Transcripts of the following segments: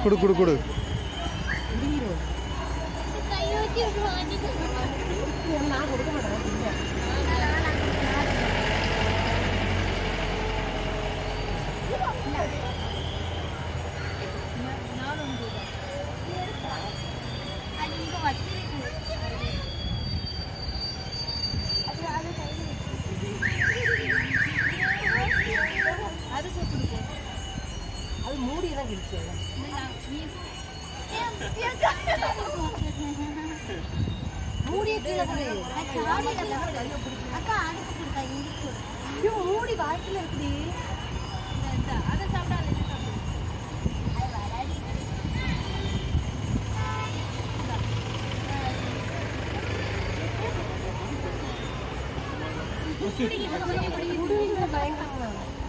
குடு குடு குடு இடிங்கிரும் கை வச்சு வாங்கிட்டு நான் கொடுக்க மாட்டேன் இல்லை அது இங்க வச்சிருக்கு அது அது கையில அது கொடுத்துருக்கு அது மூடி தான் கிடிச்சு மூடியே கீழே போடு அக்கா அடுப்பு கொடுத்தா இருக்கு ஐயோ மூடி வாய்க்குல இருக்குடி அதை சாப்பிடாது அது வராடி முடிவுல பயங்கரமா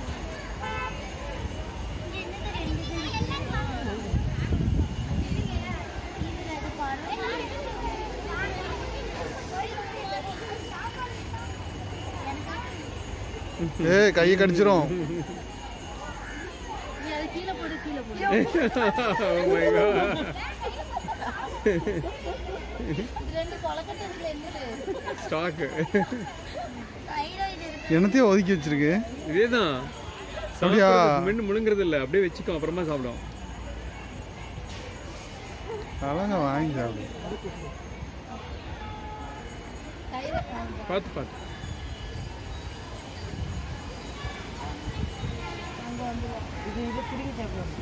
ஏய் கையை கடிச்சிரும் கீழே போடு கீழே போடு oh my god ரெண்டு கொலக்கட்டை இருக்குல்ல என்னது ஸ்டாக் தைராய்டு இருக்கு என்னத்தையும் ஒதுக்கி வச்சிருக்கு இதேதான் அப்படியா? சாப்பிடுறது மென்னு முழுங்குறது இல்ல அப்படியே வச்சுக்கோ அப்புறமா சாப்பிடும் அழகா வாங்கி சாப்பிடு தைராய்டு பார்த்து பார்த்து இது இது பிடிங்கி சாப்பிடுவோம்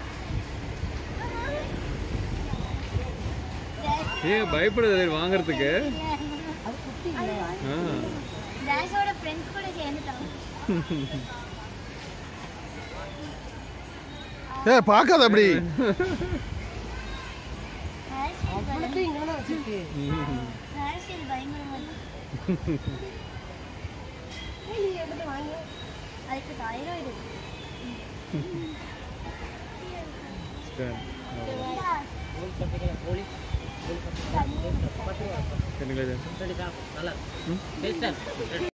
ஏன் பயப்படுது அது வாங்குறதுக்கு அது குட்டி இல்லை ஆ டேஷோட ஃப்ரெண்ட்ஸ் கூட சேர்ந்துட்டாங்க ஏய் பார்க்காத அப்படி அவ்வளோத்தையும் இங்கே தான் வச்சிருக்கு ஹேர்ஸ்டைல் பயங்கரமா இருக்கு நீ எடுத்து வாங்க அதுக்கு தைராய்டு சரி. இருக்கு எனக்கு இது. நல்லா டேஸ்டா